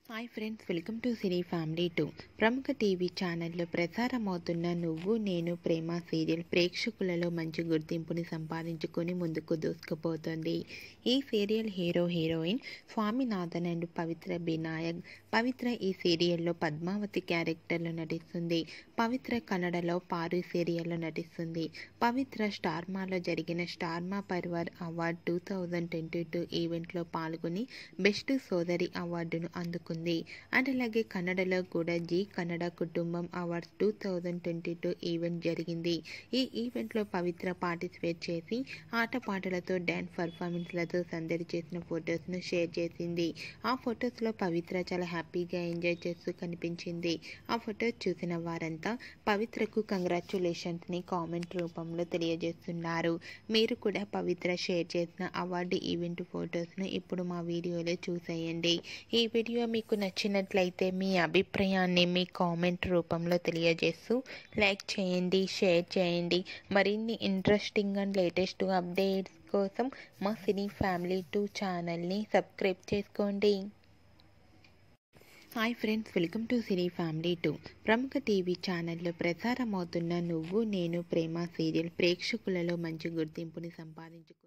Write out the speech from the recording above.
hi friends welcome to cine family two ప్రముఖ TV ఛానల్లో ప్రసారమవుతున్న నువ్వు నేను ప్రేమ సీరియల్ ప్రేక్షకులలో మంచి గుర్తింపుని సంపాదించుకొని ముందుకు దూసుకుపోతుంది ఈ serial hero heroine Swaminathan and Pavitra Binayak Pavitra ఈ సీరియల్లో పద్మావతి క్యారెక్టర్లో నటిస్తుంది పవిత్ర కన్నడలో పారు సీరియల్లో నటిస్తుంది పవిత్ర స్టార్మాలో జరిగిన Star Maa Parivaar award two thousand twenty two ఈవెంట్లో పాల్గొని బెస్ట్ సోదరి అవార్డును అందుకుంది అండ్ అలాగే కన్నడలో కూడా జీ కన్నడ కుటుంబం awards two thousand twenty two event జరిగింది ఈ ఈవెంట్లో పవిత్ర పార్టిసిపేట్ చేసి ఆటపాటలతో డ్యాన్స్ పర్ఫార్మెన్స్లతో సందడి చేసిన ఫొటోస్ను షేర్ చేసింది ఆ ఫొటోస్లో పవిత్ర చాలా హ్యాపీగా ఎంజాయ్ చేస్తూ కనిపించింది ఆ ఫొటోస్ చూసిన వారంతా పవిత్రకు కంగ్రాచులేషన్స్ని కామెంట్ రూపంలో తెలియజేస్తున్నారు మీరు కూడా పవిత్ర షేర్ చేసిన అవార్డు ఈవెంట్ ఫొటోస్ను ఇప్పుడు మా వీడియోలో చూసేయండి ఈ వీడియో మీకు నచ్చినట్లయితే మీ అభిప్రాయాన్ని మీ కామెంట్ రూపంలో తెలియజేస్తూ లైక్ చేయండి షేర్ చేయండి మరిన్ని ఇంట్రెస్టింగ్ అండ్ లేటెస్ట్ అప్డేట్స్ కోసం మా సినీ ఫ్యామిలీ టూ ఛానల్ని సబ్స్క్రైబ్ చేసుకోండి hi friends welcome to cine family two ప్రముఖ టీవీ ఛానల్లో ప్రసారమవుతున్న నువ్వు నేను ప్రేమ సీరియల్ ప్రేక్షకులలో మంచి గుర్తింపుని సంపాదించుకు